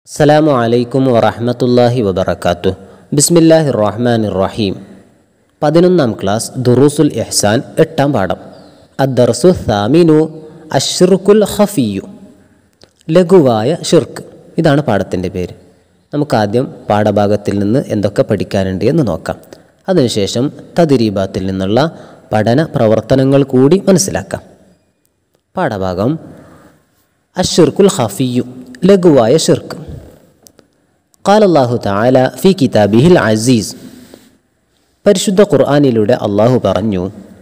അസ്സലാമു അലൈക്കും വറഹ്മത്തുള്ളാഹി വബറകാതുഹു ബിസ്മില്ലാഹിർ റഹ്മാനിർ റഹീം പതിനൊന്നാം ക്ലാസ് ദുറൂസുൽ ഇഹ്സാൻ എട്ടാം പാഠം അദ്ദർസു സാമിനു അഷ്റുക്കുൽ ഹഫിയു ലഘുവായ ഷിർക്ക് ഇതാണ് പാഠത്തിൻ്റെ പേര് നമുക്കാദ്യം പാഠഭാഗത്തിൽ നിന്ന് എന്തൊക്കെ പഠിക്കാനുണ്ട് എന്ന് നോക്കാം അതിനുശേഷം തദിരീബാത്തിൽ നിന്നുള്ള പഠന പ്രവർത്തനങ്ങൾ കൂടി മനസ്സിലാക്കാം പാഠഭാഗം അഷിർക്കുൽ ഹഫിയു ലഘുവായ ഷിർക്ക് قال الله تعالى في كتابه العزيز പരിശുദ്ധ ഖുർആാനിലൂടെ അള്ളാഹു പറഞ്ഞു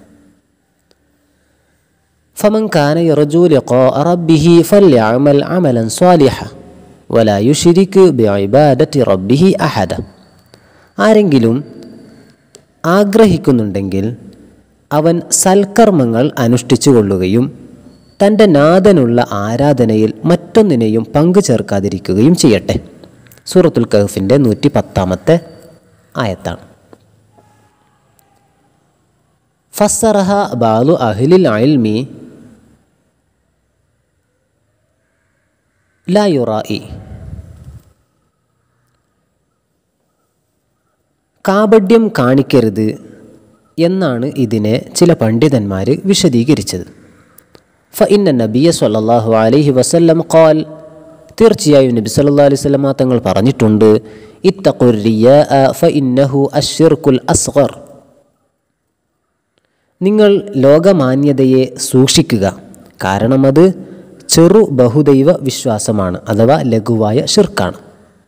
فمن كان يرجو لقاء ربه فليعمل عملا صالحا ولا يشرك بعبادة ربه أحدا ആരെങ്കിലും ആഗ്രഹിക്കുന്നുണ്ടെങ്കിൽ അവൻ സൽക്കർമ്മങ്ങൾ അനുഷ്ഠിച്ചു കൊള്ളുകയും തൻ്റെ നാഥനുള്ള ആരാധനയിൽ മറ്റൊന്നിനെയും പങ്കു ചേർക്കാതിരിക്കുകയും ചെയ്യട്ടെ സൂറത്തുൽ കഹഫിൻ്റെ നൂറ്റി പത്താമത്തെ ആയത്താണ് ഫസറഹ ബാലു അഹ്ലിൽ അൽമി ലാ യുറായി കാപഡ്യം കാണിക്കരുത് എന്നാണ് ഇതിനെ ചില പണ്ഡിതന്മാർ വിശദീകരിച്ചത് ഫ ഇന്ന നബിയ സല്ലല്ലാഹു അലൈഹി വസല്ലം ഖാൽ തീർച്ചയായും നബി സല്ലല്ലാഹു അലൈഹി വസല്ലമ തങ്ങൾ പറഞ്ഞിട്ടുണ്ട് ഇത്തഖുർ റിയാഅ ഫ ഇന്നഹു അശ്ശിർക്കുൽ അസ്ഗർ നിങ്ങൾ ലോകമാന്യതയെ സൂക്ഷിക്കുക കാരണം അത് ചെറു ബഹുദൈവ വിശ്വാസമാണ് അഥവാ ലഘുവായ ഷിർക്കാണ്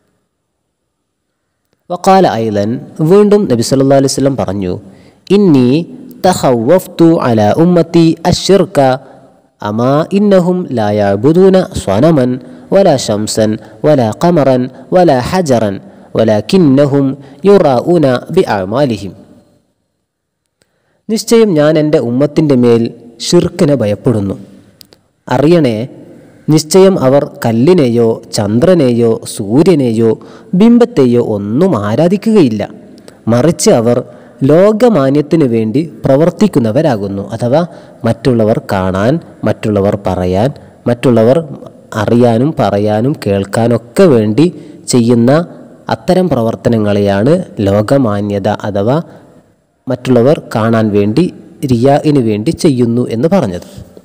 വക്കാല ഐലൻ വീണ്ടും നബി സല്ലല്ലാഹു അലൈഹി വസല്ലം പറഞ്ഞു ഇന്നി തഖവഫ്തു അല ഉമ്മത്തി അശ്ശിർക അമാ ഇന്നഹും ലാ യഅബുദൂന സ്വനമൻ വല ശംസൻ വല ഖമറൻ വല ഹജറൻ വലാകിന്നഹും യുറാഊന ബിഅഅമാലിഹിം നിശ്ചയം ഞാൻ എൻ്റെ ഉമ്മത്തിൻ്റെ മേൽ ഷിർക്കിനെ ഭയപ്പെടുന്നു അറിയണേ നിശ്ചയം അവർ കല്ലിനെയോ ചന്ദ്രനെയോ സൂര്യനെയോ ബിംബത്തെയോ ഒന്നും ആരാധിക്കുകയില്ല മറിച്ച് അവർ ലോകമാന്യത്തിനു വേണ്ടി പ്രവർത്തിക്കുന്നവരാകുന്നു അഥവാ മറ്റുള്ളവർ കാണാൻ മറ്റുള്ളവർ പറയാൻ മറ്റുള്ളവർ അറിയാനും പറയാനും കേൾക്കാനൊക്കെ വേണ്ടി ചെയ്യുന്ന അത്തരം പ്രവർത്തനങ്ങളെയാണ് ലോകമാന്യത അഥവാ മറ്റുള്ളവർ കാണാൻ വേണ്ടി റിയാഇന് വേണ്ടി ചെയ്യുന്നു എന്ന് പറഞ്ഞത്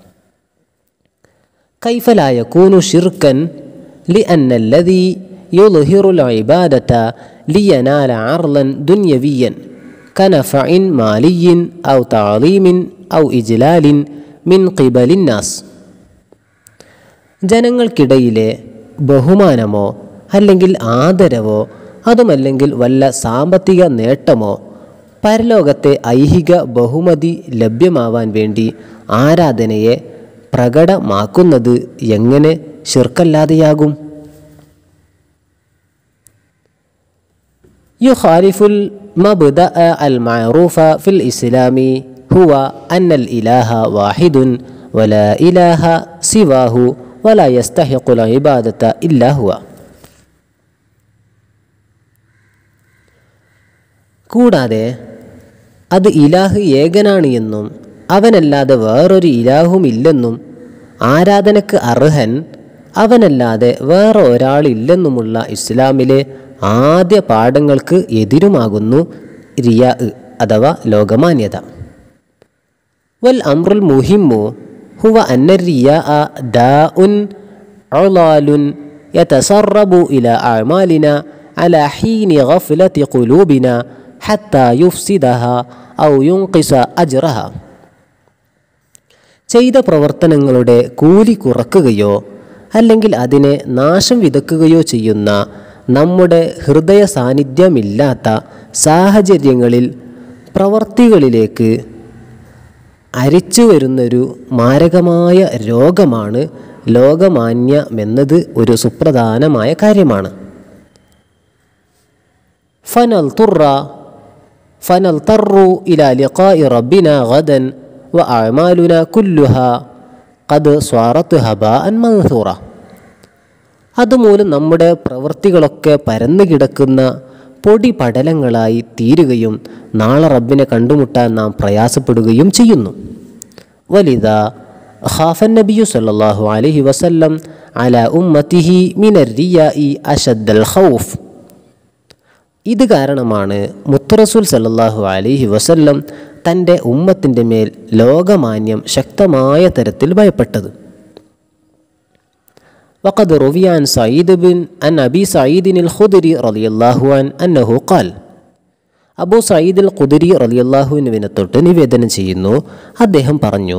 കൈഫലായ കൂനു ഷിർക്കൻ ലി അന്നല്ലതി യുൽഹിറുൽ ഇബാദത ലിയനാല അർലൻ ദുന്യവിയൻ കനഫഇൻ മാലിയിൻ ഔ താളീമിൻ ഔ ഇജ്ലാലിൻ മിൻ ഖിബലിൻ നാസ് ജനങ്ങൾക്കിടയിലെ ബഹുമാനമോ അല്ലെങ്കിൽ ആദരവോ അതുമല്ലെങ്കിൽ വല്ല സാമ്പത്തിക നേട്ടമോ പരലോകത്തെ ഐഹിക ബഹുമതി ലഭ്യമാവാൻ വേണ്ടി ആരാധനയെ പ്രകടമാക്കുന്നത് എങ്ങനെ ശിർക്കല്ലാതെയാകും യുഖാലിഫുൽ മബ്ദഅ അൽ മഅറൂഫ ഫിൽ ഇസ്ലാമി ഹുവ അന്നൽ ഇലാഹ വാഹിദുൻ വല ഇലാഹ സിവാഹു വല യസ്തഹിഖുൽ ഇബാദത ഇല്ലാ ഹുവ കൂടാതെ അത് ഇലാഹ് ഏകനാണ് എന്നും അവനല്ലാതെ വേറൊരു ഇലാഹുമില്ലെന്നും ആരാധനക്ക് അർഹൻ അവനല്ലാതെ വേറെ ഒരാളില്ലെന്നുമുള്ള ഇസ്ലാമിലെ ആദ്യ പാഠങ്ങൾക്ക് എതിരുമാകുന്നു റിയാ അഥവാ ലോകമാന്യത വൽ അമ്രുൽ മുഹിമ്മു ഹുവ അന്ന റിയാ ദാ ഉൻ അളാലുൻ യതസറബു ഇല അമാലിന അല ഹീനി ഗഫ്ലത്തി ഖുലൂബിന ഹത്ത യുഫ്സിദഹ ഔ യുൻഖിസ അജ്റഹ ചെയ്ത പ്രവർത്തനങ്ങളുടെ കൂലി കുറക്കുകയോ അല്ലെങ്കിൽ അതിനെ നാശം വിതക്കുകയോ ചെയ്യുന്ന നമ്മുടെ ഹൃദയ സാന്നിധ്യമില്ലാത്ത സാഹചര്യങ്ങളിൽ പ്രവർത്തികളിലേക്ക് അരിച്ചു വരുന്നൊരു മാരകമായ രോഗമാണ് ലോകമാന്യമെന്നത് ഒരു സുപ്രധാനമായ കാര്യമാണ് ഫനൽ തുറ فنضطر إلى لقاء ربنا غدا وأعمالنا كلها قد صارت هباء منثورا അതുമൂലം നമ്മുടെ പ്രവൃത്തികളൊക്കെ പരന്നു കിടക്കുന്ന പൊടി പടലങ്ങളായി തീരുകയും നാളെ റബ്ബിനെ കണ്ടുമുട്ടാൻ നാം പ്രയാസപ്പെടുകയും ചെയ്യുന്നു വലിത خاف النبي صلى الله عليه وسلم على أمته من الرياء أشد الخوف ഇത് കാരണമാണ് മുത്തറസുൽ സല്ലല്ലാഹു അലൈഹി വസല്ലം തൻ്റെ ഉമ്മത്തിൻ്റെ മേൽ ലോകമാന്യം ശക്തമായ തരത്തിൽ ഭയപ്പെട്ടത് وقد روي عن سعيد بن عن أبي سعيد الخدري رضي الله عنه أنه قال അബൂ സയ്യിദ് അൽ ഖുദരി റളിയല്ലാഹുവിനുവിനെ തൊട്ട് നിവേദനം ചെയ്യുന്നു അദ്ദേഹം പറഞ്ഞു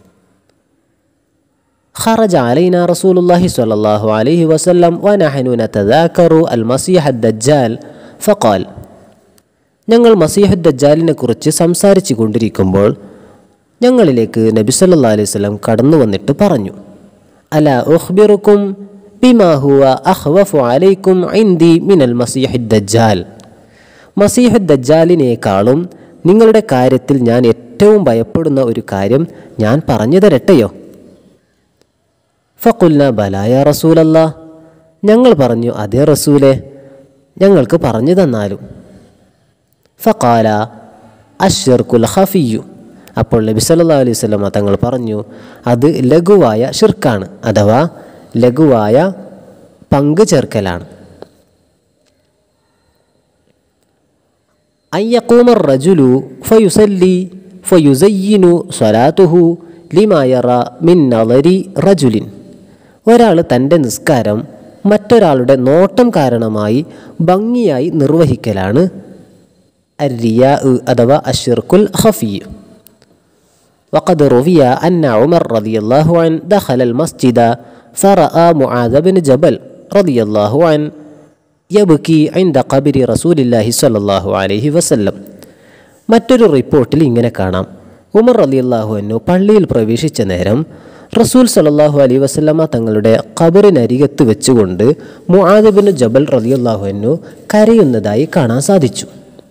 خرج علينا رسول الله صلى الله عليه وسلم ونحن نتذاكر المسيح الدجال فقال ഞങ്ങൾ മസീഹു ദജ്ജാലിനെ കുറിച്ച് സംസാരിച്ചു കൊണ്ടിരിക്കുമ്പോൾ ഞങ്ങളിലേക്ക് നബി സല്ലാ അലൈഹി സ്വലം കടന്നു വന്നിട്ട് പറഞ്ഞു അല ഉഖ്ബിറുക്കും ബിമാ ഹുവ അഖ്വഫു അലൈക്കും ഇൻദി മിനൽ മസീഹു ദജ്ജാൽ മസീഹു ദജ്ജാലിനേക്കാളും നിങ്ങളുടെ കാര്യത്തിൽ ഞാൻ ഏറ്റവും ഭയപ്പെടുന്ന ഒരു കാര്യം ഞാൻ പറഞ്ഞു തരട്ടെയോ ഫക്കുൽന ബലായ റസൂലല്ല ഞങ്ങൾ പറഞ്ഞു അതേ റസൂലെ ഞങ്ങൾക്ക് പറഞ്ഞു തന്നാലും ഫക്കാല അഷിർക്കുൽ ഹഫിയു അപ്പോൾ നബി സല്ലാ അലൈഹി സ്വലമ തങ്ങൾ പറഞ്ഞു അത് ലഘുവായ ഷിർക്കാണ് അഥവാ ലഘുവായ പങ്കു ചേർക്കലാണ് അയ്യക്കൂമ റജുലു ഫയുസല്ലി ഫയുസയ്യിനു സ്വലാത്തുഹു ലിമായറ മിൻ നളരി റജുലിൻ ഒരാൾ തൻ്റെ നിസ്കാരം മറ്റൊരാളുടെ നോട്ടം കാരണമായി ഭംഗിയായി നിർവഹിക്കലാണ് الرياء أدواء الشرك الخفي وقد روي أن عمر رضي الله عنه دخل المسجد فرأى معاذ بن جبل رضي الله عنه يبكي عند قبر رسول الله صلى الله عليه وسلم മറ്റൊരു റിപ്പോർട്ടിൽ ഇങ്ങനെ കാണാം ഉമർ റലിയല്ലാഹു അന്നു പള്ളിയിൽ പ്രവേശിച്ച നേരം റസൂൽ സലല്ലാഹു അലൈ വസ്ലമ തങ്ങളുടെ ഖബറിനരികത്ത് വെച്ചുകൊണ്ട് മുആദബിന് ജബൽ റലിയല്ലാഹു അന്നു കരയുന്നതായി കാണാൻ സാധിച്ചു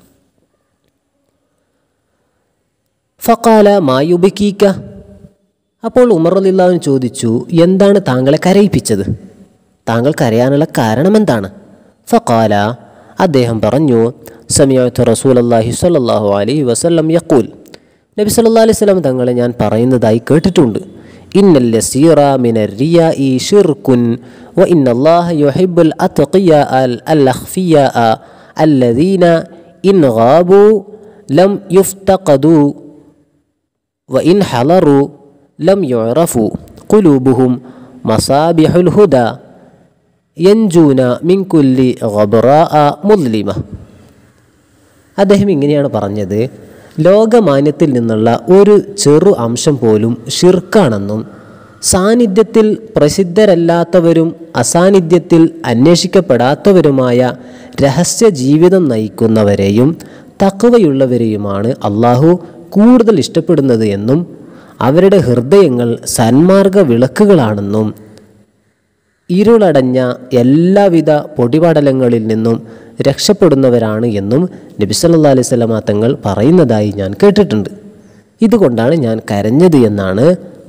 ഫക്കാല മായുബിക്കീക്ക അപ്പോൾ ഉമർ അലിള്ളാഹുൻ ചോദിച്ചു എന്താണ് താങ്കളെ കരയിപ്പിച്ചത് താങ്കൾ കരയാനുള്ള കാരണം എന്താണ് ഫക്കാല അദ്ദേഹം പറഞ്ഞു സമയത്ത് റസൂൽ അള്ളാഹി സ്വല്ലല്ലാഹു അലൈഹി വസല്ലം യക്കൂൽ നബി സല്ലല്ലാഹു അലൈഹി വസല്ലം തങ്ങളെ ഞാൻ പറയുന്നതായി കേട്ടിട്ടുണ്ട് ഇന്നൽ ലസീറ മിന റിയാഇ ഷിർകുൻ വ ഇന്നല്ലാഹ യുഹിബ്ബുൽ അത്ഖിയ അൽ അൽഅഖ്ഫിയ الذين إن غابوا لم يفتقدوا وإن حضروا لم يعرفوا قلوبهم مصابيح الهدى ينجون من كل غبراء مظلمة അദ്ദേഹം ഇങ്ങനെയാണ് പറഞ്ഞത് ലോകമാന്യത്തിൽ നിന്നുള്ള ഒരു ചെറു അംശം പോലും ഷിർക്കാണെന്നും സാന്നിധ്യത്തിൽ പ്രസിദ്ധരല്ലാത്തവരും അസാന്നിധ്യത്തിൽ അന്വേഷിക്കപ്പെടാത്തവരുമായ രഹസ്യ ജീവിതം നയിക്കുന്നവരെയും തക്കവയുള്ളവരെയുമാണ് അള്ളാഹു കൂടുതൽ ഇഷ്ടപ്പെടുന്നത് എന്നും അവരുടെ ഹൃദയങ്ങൾ സന്മാർഗ വിളക്കുകളാണെന്നും ഇരുളടഞ്ഞ എല്ലാവിധ പൊടിപടലങ്ങളിൽ നിന്നും രക്ഷപ്പെടുന്നവരാണ് എന്നും നബി സല്ലാ അലൈഹി സ്വലമാ തങ്ങൾ പറയുന്നതായി ഞാൻ കേട്ടിട്ടുണ്ട് ഇതുകൊണ്ടാണ് ഞാൻ കരഞ്ഞത് എന്നാണ്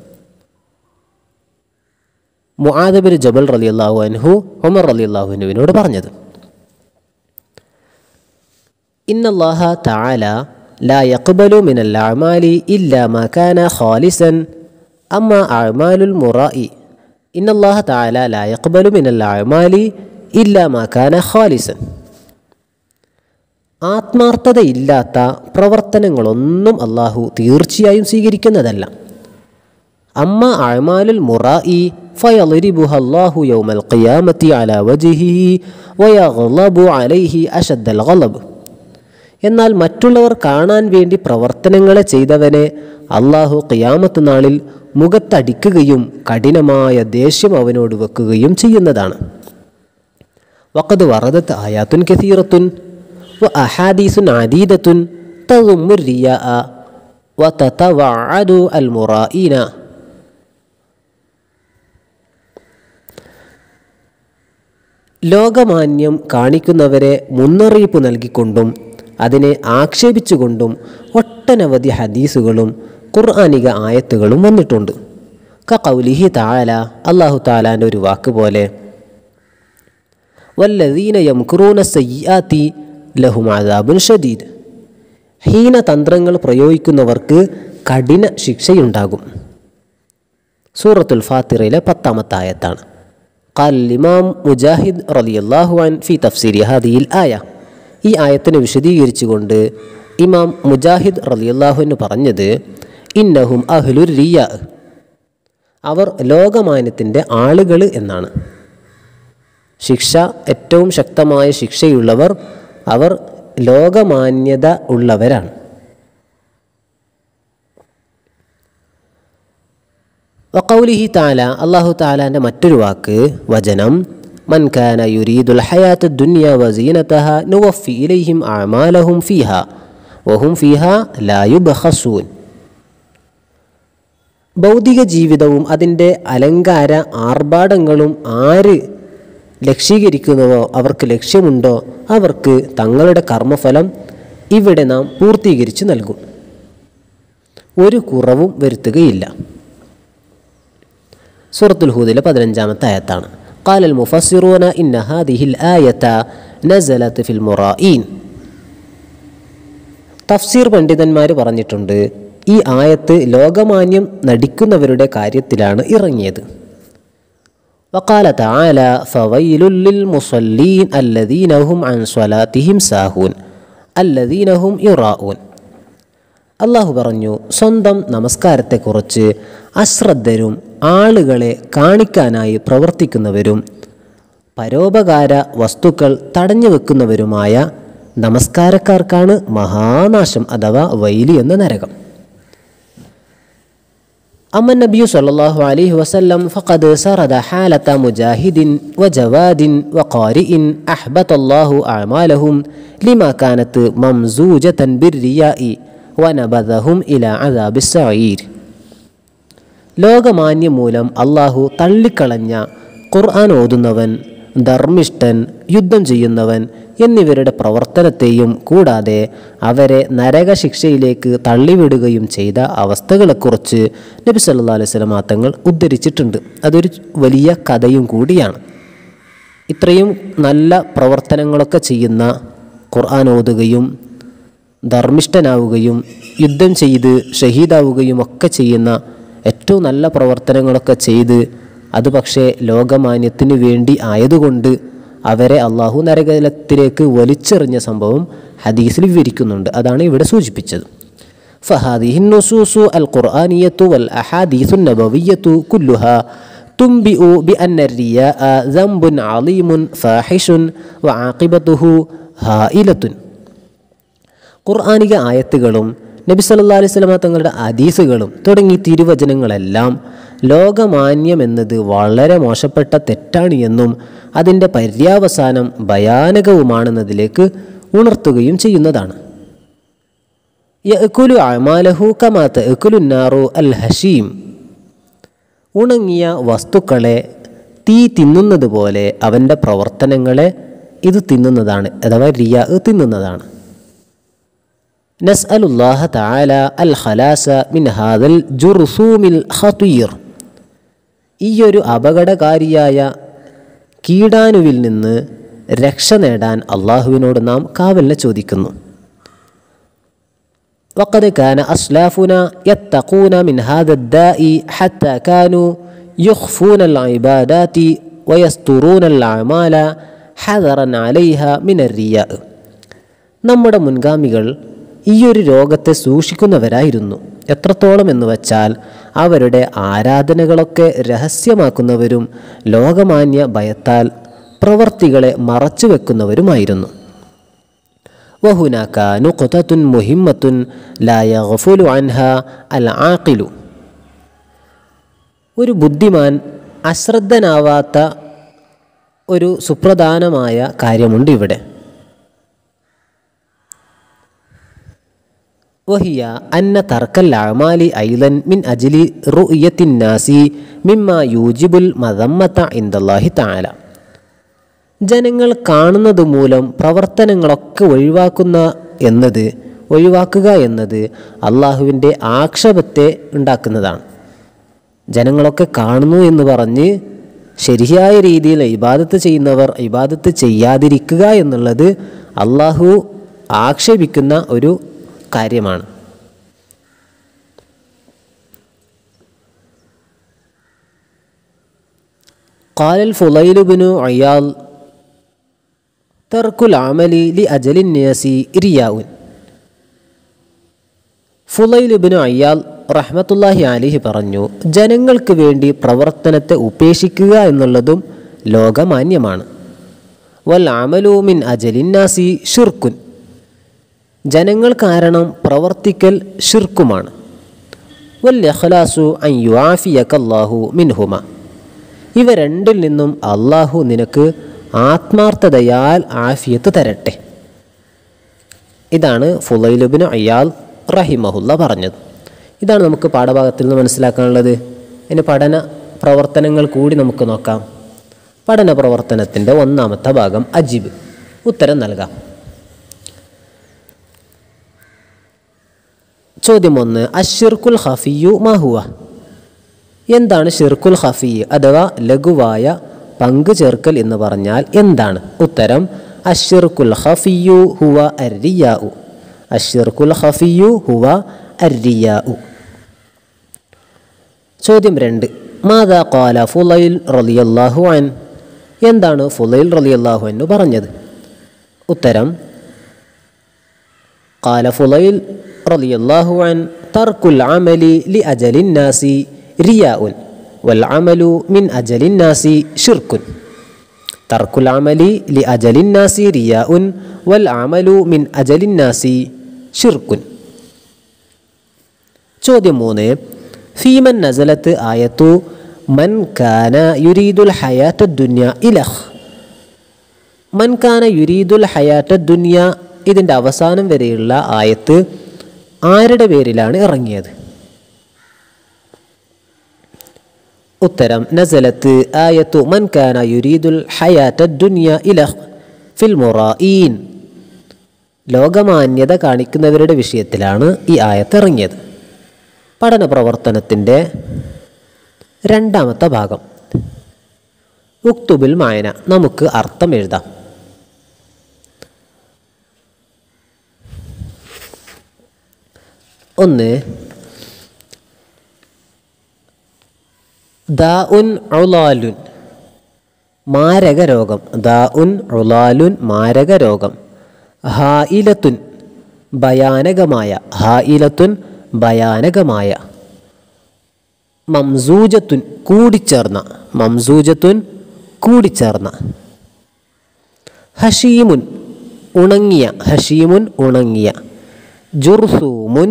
മുആദബിൻ ജബൽ റലി അള്ളാഹു അൻഹു ഉമർ റലി അള്ളാഹുനുവിനോട് പറഞ്ഞത് ഇന്നല്ലാഹ തആല لا يقبل من الأعمال إلا ما كان خالصا أما أعمال المراء إن الله تعالى لا يقبل من الأعمال إلا ما كان خالصا ആത്മാർത്ഥതയില്ലാത്ത പ്രവർത്തനങ്ങളൊന്നും അള്ളാഹു തീർച്ചയായും സ്വീകരിക്കുന്നതല്ല അമ്മ അഴമാലുൽ മുറായി ഫയളിരിബുഹ അല്ലാഹു യൗമൽ ഖിയാമത്തി അലാ വജിഹിഹി വയഗ്ളബു അലൈഹി അഷദ്ദൽ ഗളബ് എന്നാൽ മറ്റുള്ളവർ കാണാൻ വേണ്ടി പ്രവർത്തനങ്ങളെ ചെയ്തവനെ അള്ളാഹു ഖിയാമത്ത് നാളിൽ മുഖത്തടിക്കുകയും കഠിനമായ ദേഷ്യം അവനോട് വെക്കുകയും ചെയ്യുന്നതാണ് വഖദ് വറദത്ത് ആയാത്തുൻ കസീറത്തുൻ വ അഹാദീസുൻ അദീദത്തുൻ തളുമുർ റിയാ വ തതവഅദു അൽ മുറായിന ലോകമാന്യം കാണിക്കുന്നവരെ മുന്നറിയിപ്പ് നൽകിക്കൊണ്ടും അതിനെ ആക്ഷേപിച്ചുകൊണ്ടും ഒട്ടനവധി ഹദീസുകളും ഖുർആാനിക ആയത്തുകളും വന്നിട്ടുണ്ട് കൗലിഹി താല അള്ളാഹു താലാൻ്റെ ഒരു വാക്ക് പോലെ വല്ലദീന യംക്രൂന സയ്യാത്തി ലഹും ആദാബുൻ ഷദീദ് ഹീനതന്ത്രങ്ങൾ പ്രയോഗിക്കുന്നവർക്ക് കഠിന ശിക്ഷയുണ്ടാകും സൂറത്തുൽ ഫാത്തിറയിലെ പത്താമത്തെ ആയത്താണ് قال الإمام മുജാഹിദ് റളിയല്ലാഹു അൻ ഫി തഫ്സീരി ഹാദിയിൽ ആയ ഈ ആയത്തിനെ വിശദീകരിച്ചുകൊണ്ട് ഇമാം മുജാഹിദ് റളിയല്ലാഹുവിന് പറഞ്ഞത് ഇന്നഹും അഹ്ലുർ റിയ അവർ ലോകമാന്യത്തിൻ്റെ ആളുകൾ എന്നാണ് ശിക്ഷ ഏറ്റവും ശക്തമായ ശിക്ഷയുള്ളവർ അവർ ലോകമാന്യത ഉള്ളവരാണ് വക്കൗലിഹി താല അള്ളാഹു താലാൻ്റെ മറ്റൊരു വാക്ക് വചനം മൻ കാന യുരീദുൽ ഹയാത്ത് ദുനിയ വസീനതഹ നുവഫി ഇലൈഹിം അമാലഹും ഫീഹ വഹും ഫീഹ ലായുബഹസൂൻ ഭൗതിക ജീവിതവും അതിൻ്റെ അലങ്കാര ആർഭാടങ്ങളും ആര് ലക്ഷീകരിക്കുന്നുവോ അവർക്ക് ലക്ഷ്യമുണ്ടോ അവർക്ക് തങ്ങളുടെ കർമ്മഫലം ഇവിടെ നാം പൂർത്തീകരിച്ച് നൽകും ഒരു കുറവും വരുത്തുകയില്ല സൂറത്തുൽ ഹൂദിലെ പതിനഞ്ചാമത്തെ ആയത്താണ് قال المفسرون إن هذه الآية نزلت في المرائين തഫ്സീർ പണ്ഡിതന്മാർ പറഞ്ഞിട്ടുണ്ട് ഈ ആയത്ത് ലോകമാന്യം നടിക്കുന്നവരുടെ കാര്യത്തിലാണ് ഇറങ്ങിയത് وقال تعالى فويل للمصلين الذين هم عن صلاتهم ساهون الذين هم يراءون അള്ളാഹു പറഞ്ഞു സ്വന്തം നമസ്കാരത്തെക്കുറിച്ച് അശ്രദ്ധരും ആളുകളെ കാണിക്കാനായി പ്രവർത്തിക്കുന്നവരും പരോപകാര വസ്തുക്കൾ തടഞ്ഞു വെക്കുന്നവരുമായ നമസ്കാരക്കാർക്കാണ് മഹാനാശം അഥവാ വൈലി എന്ന നരകം أما النبي صلى الله عليه وسلم فقد سرد حالة مجاهد وجواد وقارئ أحبط الله أعمالهم لما كانت ممزوجة بالرياء ونبذهم إلى عذاب السعير ലോകമാന്യം മൂലം അള്ളാഹു തള്ളിക്കളഞ്ഞ ഖുർആൻ ഓതുന്നവൻ ധർമ്മിഷ്ഠൻ യുദ്ധം ചെയ്യുന്നവൻ എന്നിവരുടെ പ്രവർത്തനത്തെയും കൂടാതെ അവരെ നരകശിക്ഷയിലേക്ക് തള്ളിവിടുകയും ചെയ്ത അവസ്ഥകളെക്കുറിച്ച് നബി സല്ലാ അലൈഹി സ്വലം തങ്ങൾ ഉദ്ധരിച്ചിട്ടുണ്ട് അതൊരു വലിയ കഥയും കൂടിയാണ് ഇത്രയും നല്ല പ്രവർത്തനങ്ങളൊക്കെ ചെയ്യുന്ന ഖുർആൻ ഓതുകയും ധർമ്മിഷ്ഠനാവുകയും യുദ്ധം ചെയ്ത് ഷഹീദാവുകയും ഒക്കെ ചെയ്യുന്ന ഏറ്റവും നല്ല പ്രവർത്തനങ്ങളൊക്കെ ചെയ്ത് അത് പക്ഷേ ലോകമാന്യത്തിന് വേണ്ടി ആയതുകൊണ്ട് അവരെ അള്ളാഹു നരകലത്തിലേക്ക് വലിച്ചെറിഞ്ഞ സംഭവം ഹദീസിൽ വിവരിക്കുന്നുണ്ട് അതാണ് ഇവിടെ സൂചിപ്പിച്ചത് فهذه النصوص القرآنية والأحاديث النبوية كلها تنبئ بأن الرياء ذنب عظيم فاحش وعاقبته هائلة ഖുർആാനിക ആയത്തുകളും നബി സല്ലാ അലൈഹി സ്വലമ തങ്ങളുടെ ഹദീസുകളും തുടങ്ങി തിരുവചനങ്ങളെല്ലാം ലോകമാന്യം എന്നത് വളരെ മോശപ്പെട്ട തെറ്റാണ് എന്നും അതിൻ്റെ പര്യാവസാനം ഭയാനകവുമാണെന്നതിലേക്ക് ഉണർത്തുകയും ചെയ്യുന്നതാണ് യഅ്കുലു അമാലഹു കമാത്ത എക്കുലുന്നാറു അൽ ഹഷീം ഉണങ്ങിയ വസ്തുക്കളെ തീ തിന്നുന്നത് പോലെ അവൻ്റെ പ്രവർത്തനങ്ങളെ ഇത് തിന്നുന്നതാണ് അഥവാ റിയ തിന്നുന്നതാണ് نسأل الله تعالى الخلاص من هذا الجرثوم الخطير ഈ ഒരു അപകടകാരിയായ കീടാനുവിൽ നിന്ന് രക്ഷ നേടാൻ അള്ളാഹുവിനോട് നാം കാവലിനെ ചോദിക്കുന്നു وقد كان أسلافنا يتقون من هذا الداء حتى كانوا يخفون العبادات ويسترون الأعمال حذرا عليها من الرياء നമ്മുടെ മുൻഗാമികൾ ഈ ഒരു രോഗത്തെ സൂക്ഷിക്കുന്നവരായിരുന്നു എത്രത്തോളം എന്ന് വച്ചാൽ അവരുടെ ആരാധനകളൊക്കെ രഹസ്യമാക്കുന്നവരും ലോകമാന്യ ഭയത്താൽ പ്രവർത്തികളെ മറച്ചു വെക്കുന്നവരുമായിരുന്നു വഹുനാക്ക നുഖുതത്തുൻ മുഹിമ്മത്തുൻ ലായ ഗഫുലു അൻഹ അൽ ആഖിലു ഒരു ബുദ്ധിമാൻ അശ്രദ്ധനാവാത്ത ഒരു സുപ്രധാനമായ കാര്യമുണ്ട് ഇവിടെ وهي أن ترك الأعمال أيضا من أجل رؤية الناس مما يوجب المذمة عند الله تعالى ജനങ്ങൾ കാണുന്നത് മൂലം പ്രവർത്തനങ്ങളൊക്കെ ഒഴിവാക്കുന്ന എന്നത് ഒഴിവാക്കുക എന്നത് അള്ളാഹുവിൻ്റെ ആക്ഷേപത്തെ ഉണ്ടാക്കുന്നതാണ് ജനങ്ങളൊക്കെ കാണുന്നു എന്ന് പറഞ്ഞ് ശരിയായ രീതിയിൽ ഇബാദത്ത് ചെയ്യുന്നവർ ഇബാദത്ത് ചെയ്യാതിരിക്കുക എന്നുള്ളത് അള്ളാഹു ആക്ഷേപിക്കുന്ന ഒരു കാര്യമാണ് قال الفضيل بن عياض ترك العمل لأجل الناس رياء ഫുലൈലുബിന് അയ്യാൽ റഹ്മത്തുല്ലാഹി അലിഹി പറഞ്ഞു ജനങ്ങൾക്ക് വേണ്ടി പ്രവർത്തനത്തെ ഉപേക്ഷിക്കുക എന്നുള്ളതും ലോകമാന്യമാണ് വൽ അമലൂമിൻ അജലിന്നാസി ഷിർക്കുൻ ജനങ്ങൾ കാരണം പ്രവർത്തിക്കൽ ഷിർക്കുമാണ് വൽ ഇഖ്ലാസു അൻ യുആഫിയക്കല്ലാഹു മിൻഹുമ ഇവ രണ്ടിൽ നിന്നും അള്ളാഹു നിനക്ക് ആത്മാർത്ഥതയാൽ ആഫിയത്ത് തരട്ടെ ഇതാണ് ഫുലൈലുബിന് അയ്യാൽ റഹിമഹുല്ല പറഞ്ഞത് ഇതാണ് നമുക്ക് പാഠഭാഗത്തിൽ നിന്ന് മനസ്സിലാക്കാനുള്ളത് ഇനി പഠന പ്രവർത്തനങ്ങൾ കൂടി നമുക്ക് നോക്കാം പഠന പ്രവർത്തനത്തിൻ്റെ ഒന്നാമത്തെ ഭാഗം അജിബ് ഉത്തരം നൽകാം ചോദ്യം ഒന്ന് അഷിർക്കുൽ ഹഫിയു മാഹുവ എന്താണ് ഷിർക്കുൽ ഹഫി അഥവാ ലഘുവായ പങ്കു ചേർക്കൽ എന്ന് പറഞ്ഞാൽ എന്താണ് ഉത്തരം അഷിർക്കുൽ ഹഫിയു ഹുവ അരിയാഉ അഷിർക്കുൽ ഹഫിയു ഹുവ അരിയാഉ ചോദ്യം രണ്ട് മാതാ ഖാല ഫുലൈൽ റളിയല്ലാഹു അൻ എന്താണ് ഫുലൈൽ റളിയല്ലാഹു അന്നു പറഞ്ഞത് ഉത്തരം قال فضيل رضي الله عنه ترك العمل لأجل الناس رياء والعمل من أجل الناس شرك ترك العمل لأجل الناس رياء والعمل من أجل الناس شرك ചോദ്യം മൂന്ന് ഫീമൻ നസലത്ത് ആയത്തു മൻ കാന യുരീദുൽ ഹയാത്ത ദുന്യ ഇലഹ് മൻ കാന യുരീദുൽ ഹയാത്ത ദുന്യ ഇതിൻ്റെ അവസാനം വരെയുള്ള ആയത്ത് ആരുടെ പേരിലാണ് ഇറങ്ങിയത് ഉത്തരം നസലത്ത് ആയത്തു മൻ കാന യുരീദുൽ ഹയാത്ത ദുന്യ ഇലഹ് ഫിൽ മുറായീൻ ലോകമാന്യത കാണിക്കുന്നവരുടെ വിഷയത്തിലാണ് ഈ ആയത്ത് ഇറങ്ങിയത് പഠന പ്രവർത്തനത്തിൻ്റെ രണ്ടാമത്തെ ഭാഗം ഉക്തുബിൽ മായന നമുക്ക് അർത്ഥം എഴുതാം ഒന്ന് ദാ ഉൻ ഉലാലുൻ മാരക രോഗം ദാ ഉൻ ഉലാലുൻ മാരക രോഗം ഹായിലത്തുൻ ഭയാനകമായ ഹായിലത്തുൻ ഭയാനകമായ മംസൂജത്തുൻ കൂടിച്ചേർന്ന മംസൂജത്തുൻ കൂടിച്ചേർന്ന ഹഷീമുൻ ഉണങ്ങിയ ഹഷീമുൻ ഉണങ്ങിയ ജുർസൂമുൻ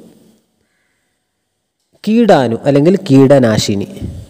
കീടാനു അല്ലെങ്കിൽ കീടനാശിനി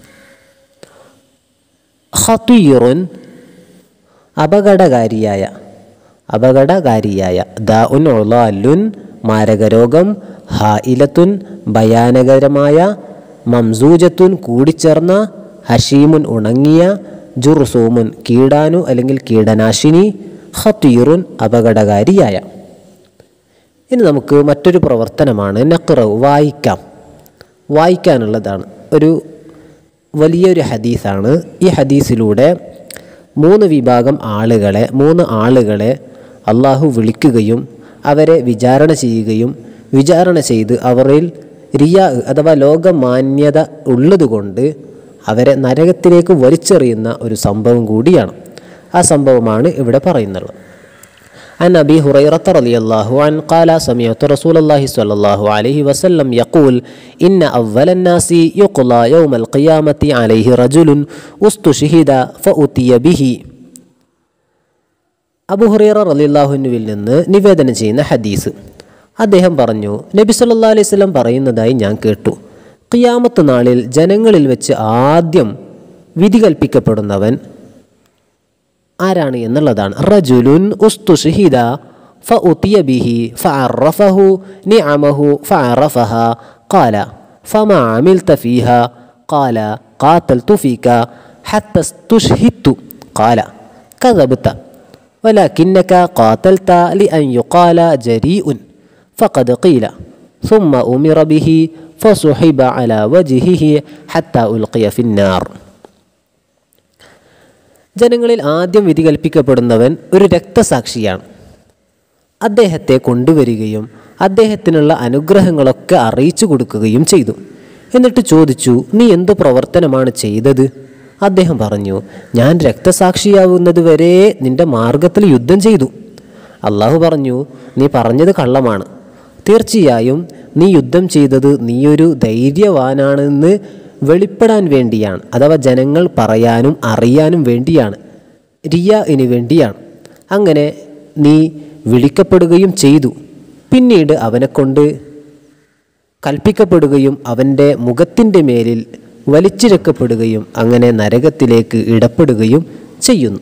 ഹത്തീറുൻ അപകടകാരിയായ അപകടകാരിയായ ദാ ഉൻ ഒളാലുൻ മാരകരോഗം ഹായിലത്തുൻ ഭയാനകരമായ മംസൂജത്തുൻ കൂടിച്ചേർന്ന ഹഷീമുൻ ഉണങ്ങിയ ജുർസൂമുൻ കീടാനു അല്ലെങ്കിൽ കീടനാശിനി ഹത്തീറുൻ അപകടകാരിയായ ഇനി നമുക്ക് മറ്റൊരു പ്രവർത്തനമാണ് നക്റവ് വായിക്കാം വായിക്കാനുള്ളതാണ് ഒരു വലിയൊരു ഹദീസാണ് ഈ ഹദീസിലൂടെ മൂന്ന് വിഭാഗം ആളുകളെ മൂന്ന് ആളുകളെ അള്ളാഹു വിളിക്കുകയും അവരെ വിചാരണ ചെയ്യുകയും വിചാരണ ചെയ്ത് അവരിൽ റിയാ അഥവാ ലോകമാന്യത ഉള്ളതുകൊണ്ട് അവരെ നരകത്തിലേക്ക് വലിച്ചെറിയുന്ന ഒരു സംഭവം കൂടിയാണ് ആ സംഭവമാണ് ഇവിടെ പറയുന്നത് عن أبي هريرة رضي الله عنه قال سمعت رسول الله صلى الله عليه وسلم يقول إن أول الناس يقضى يوم القيامة عليه رجل استشهد فأتي به അബു ഹുറൈറ റലിള്ളാഹുനുവിൽ നിന്ന് നിവേദനം ചെയ്യുന്ന ഹദീസ് അദ്ദേഹം പറഞ്ഞു നബി സല്ലാ അലൈഹി സ്വലം പറയുന്നതായി ഞാൻ കേട്ടു ഖിയാമത്ത് നാളിൽ ജനങ്ങളിൽ വെച്ച് ആദ്യം വിധി കൽപ്പിക്കപ്പെടുന്നവൻ ആരാണ് എന്നുള്ളതാണ് റജുലുൻ ഉസ്തുഷിഹിദ فأتي به فعرفه نعمه فعرفها قال فما عملت فيها قال قاتلت فيك حتى استشهدت قال كذبت ولكنك قاتلت لأن يقال جريء فقد قيل ثم أمر به فسحب على وجهه حتى ألقي في النار ജനങ്ങളിൽ ആദ്യം വിധി കൽപ്പിക്കപ്പെടുന്നവൻ ഒരു രക്തസാക്ഷിയാണ് അദ്ദേഹത്തെ കൊണ്ടുവരികയും അദ്ദേഹത്തിനുള്ള അനുഗ്രഹങ്ങളൊക്കെ അറിയിച്ചു കൊടുക്കുകയും ചെയ്തു എന്നിട്ട് ചോദിച്ചു നീ എന്ത് പ്രവർത്തനമാണ് ചെയ്തത് അദ്ദേഹം പറഞ്ഞു ഞാൻ രക്തസാക്ഷിയാവുന്നത് വരെ നിന്റെ മാർഗത്തിൽ യുദ്ധം ചെയ്തു അള്ളാഹു പറഞ്ഞു നീ പറഞ്ഞത് കള്ളമാണ് തീർച്ചയായും നീ യുദ്ധം ചെയ്തത് നീയൊരു ധൈര്യവാനാണെന്ന് വെളിപ്പെടാൻ വേണ്ടിയാണ് അഥവാ ജനങ്ങൾ പറയാനും അറിയാനും വേണ്ടിയാണ് റിയാഇന് വേണ്ടിയാണ് അങ്ങനെ നീ വിളിക്കപ്പെടുകയും ചെയ്തു പിന്നീട് അവനെക്കൊണ്ട് കൽപ്പിക്കപ്പെടുകയും അവൻ്റെ മുഖത്തിൻ്റെ മേലിൽ വലിച്ചിഴക്കപ്പെടുകയും അങ്ങനെ നരകത്തിലേക്ക് ഇടപെടുകയും ചെയ്യുന്നു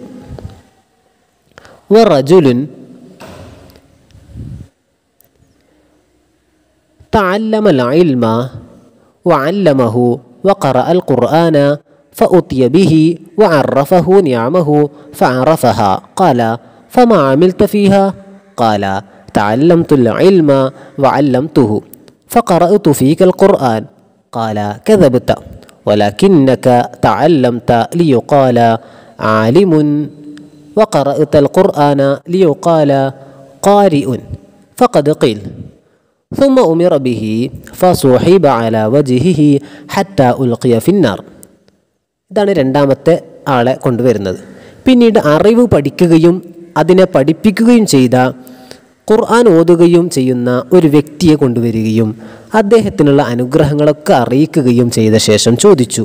വറജുലുൻ تعلم العلم وعلمه وقرأ القرآن فأتي به وعرفه نعمه فعرفها قال فما عملت فيها قال تعلمت العلم وعلمته فقرأت فيك القرآن قال كذبت ولكنك تعلمت ليقال عالم وقرأت القرآن ليقال قارئ فقد قيل ثم أمر به فصحب على وجهه حتى ألقي في النار ഇതാണ് രണ്ടാമത്തെ ആളെ കൊണ്ടുവരുന്നത് പിന്നീട് അറിവ് പഠിക്കുകയും അതിനെ പഠിപ്പിക്കുകയും ചെയ്ത ഖുർആൻ ഓതുകയും ചെയ്യുന്ന ഒരു വ്യക്തിയെ കൊണ്ടുവരികയും അദ്ദേഹത്തിനുള്ള അനുഗ്രഹങ്ങളൊക്കെ അറിയിക്കുകയും ചെയ്ത ശേഷം ചോദിച്ചു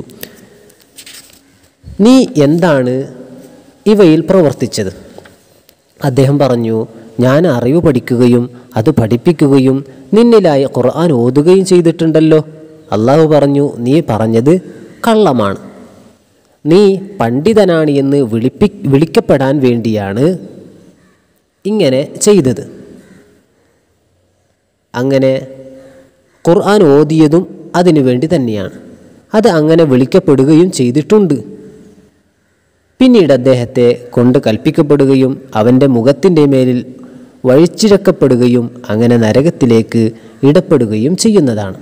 നീ എന്താണ് ഇവയിൽ പ്രവർത്തിച്ചത് അദ്ദേഹം പറഞ്ഞു ഞാൻ അറിവ് പഠിക്കുകയും അത് പഠിപ്പിക്കുകയും നിന്നിലായി ഖുർആൻ ഓതുകയും ചെയ്തിട്ടുണ്ടല്ലോ അള്ളാഹു പറഞ്ഞു നീ പറഞ്ഞത് കള്ളമാണ് നീ പണ്ഡിതനാണ് എന്ന് വിളിപ്പി വിളിക്കപ്പെടാൻ വേണ്ടിയാണ് ഇങ്ങനെ ചെയ്തത് അങ്ങനെ ഖുർആൻ ഓതിയതും അതിനു വേണ്ടി തന്നെയാണ് അത് അങ്ങനെ വിളിക്കപ്പെടുകയും ചെയ്തിട്ടുണ്ട് പിന്നീട് അദ്ദേഹത്തെ കൊണ്ട് കൽപ്പിക്കപ്പെടുകയും അവൻ്റെ മുഖത്തിൻ്റെ മേലിൽ വഴിച്ചിഴക്കപ്പെടുകയും അങ്ങനെ നരകത്തിലേക്ക് ഇടപെടുകയും ചെയ്യുന്നതാണ്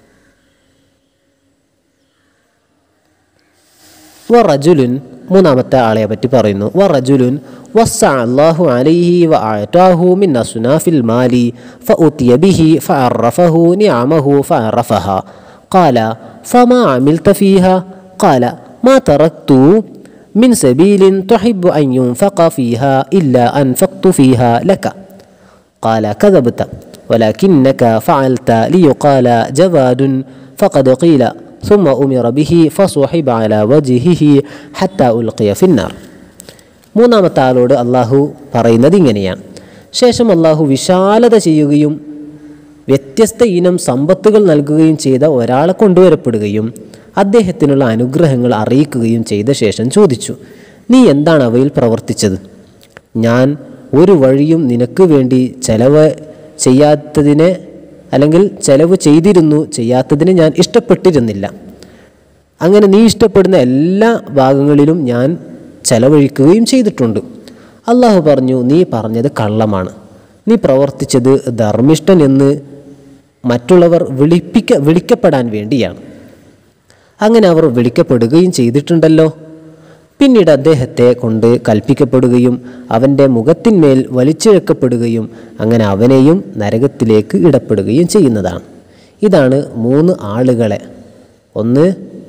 വറജുലുൻ മൂന്നാമത്തെ ആളെ പറ്റി പറയുന്നു വറജുലുൻ വസ്സ അല്ലാഹു അലൈഹി വ അഅതാഹു മിൻ അസ്നാഫിൽ മാലി ഫഉതിയ ബിഹി ഫഅറഫഹു നിഅമഹു ഫഅറഫഹ ഖാല ഫമാ അമിൽത ഫീഹ ഖാല ما تركت من سبيل تحب أن ينفق فيها إلا أنفقت فيها لك قال كذبت ولكنك فعلت ليقال جواد فقد قيل ثم أمر به فصحب على وجهه حتى ألقي في النار മൂന്നാമത്തെ ആളോട് അള്ളാഹു പറയുന്നത് ഇങ്ങനെയാണ് ശേഷം അള്ളാഹു വിശാലത ചെയ്യുകയും വ്യത്യസ്ത ഇനം സമ്പത്തുകൾ നൽകുകയും ചെയ്ത ഒരാളെ കൊണ്ടുവരപ്പെടുകയും അദ്ദേഹത്തിനുള്ള അനുഗ്രഹങ്ങൾ അറിയിക്കുകയും ചെയ്ത ശേഷം ചോദിച്ചു നീ എന്താണ് അവയിൽ പ്രവർത്തിച്ചത് ഞാൻ ഒരു വഴിയും നിനക്ക് വേണ്ടി ചെലവ് ചെയ്യാത്തതിനെ അല്ലെങ്കിൽ ചെലവ് ചെയ്തിരുന്നു ചെയ്യാത്തതിന് ഞാൻ ഇഷ്ടപ്പെട്ടിരുന്നില്ല അങ്ങനെ നീ ഇഷ്ടപ്പെടുന്ന എല്ലാ ഭാഗങ്ങളിലും ഞാൻ ചെലവഴിക്കുകയും ചെയ്തിട്ടുണ്ട് അള്ളാഹു പറഞ്ഞു നീ പറഞ്ഞത് കള്ളമാണ് നീ പ്രവർത്തിച്ചത് ധർമ്മിഷ്ഠൻ എന്ന് മറ്റുള്ളവർ വിളിപ്പിക്ക വിളിക്കപ്പെടാൻ വേണ്ടിയാണ് അങ്ങനെ അവർ വിളിക്കപ്പെടുകയും ചെയ്തിട്ടുണ്ടല്ലോ പിന്നീട് അദ്ദേഹത്തെ കൊണ്ട് കൽപ്പിക്കപ്പെടുകയും അവൻ്റെ മുഖത്തിന്മേൽ വലിച്ചിഴക്കപ്പെടുകയും അങ്ങനെ അവനെയും നരകത്തിലേക്ക് ഇടപെടുകയും ചെയ്യുന്നതാണ് ഇതാണ് മൂന്ന് ആളുകളെ ഒന്ന്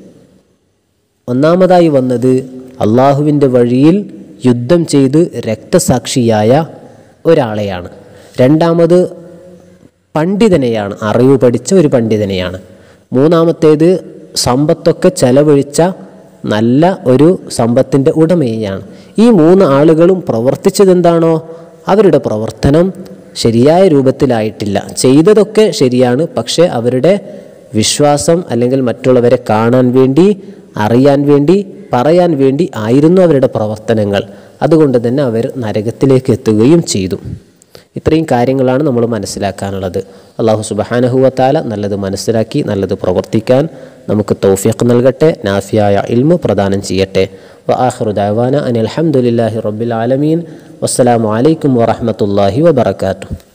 ഒന്നാമതായി വന്നത് അള്ളാഹുവിൻ്റെ വഴിയിൽ യുദ്ധം ചെയ്ത് രക്തസാക്ഷിയായ ഒരാളെയാണ് രണ്ടാമത് പണ്ഡിതനെയാണ് അറിവ് പഠിച്ച ഒരു പണ്ഡിതനെയാണ് മൂന്നാമത്തേത് സമ്പത്തൊക്കെ ചെലവഴിച്ച നല്ല ഒരു സമ്പത്തിൻ്റെ ഉടമയെയാണ് ഈ മൂന്ന് ആളുകളും പ്രവർത്തിച്ചതെന്താണോ അവരുടെ പ്രവർത്തനം ശരിയായ രൂപത്തിലായിട്ടില്ല ചെയ്തതൊക്കെ ശരിയാണ് പക്ഷേ അവരുടെ വിശ്വാസം അല്ലെങ്കിൽ മറ്റുള്ളവരെ കാണാൻ വേണ്ടി അറിയാൻ വേണ്ടി പറയാൻ വേണ്ടി ആയിരുന്നു അവരുടെ പ്രവർത്തനങ്ങൾ അതുകൊണ്ട് തന്നെ അവർ നരകത്തിലേക്ക് എത്തുകയും ചെയ്തു ഇത്രയും കാര്യങ്ങളാണ് നമ്മൾ മനസ്സിലാക്കാനുള്ളത് അള്ളാഹു സുബഹാനഹുവത്താല നല്ലത് മനസ്സിലാക്കി നല്ലത് പ്രവർത്തിക്കാൻ നമുക്ക് തൗഫീഖ് നൽകട്ടെ നാഫിയായ ഇൽമു പ്രദാനം ചെയ്യട്ടെ വ ആഖിറു ദഅവാന അനിൽ ഹംദുലില്ലാഹി റബ്ബിൽ ആലമീൻ വസ്സലാമു അലൈക്കും വറഹ്മത്തുള്ളാഹി വബറകാതുഹു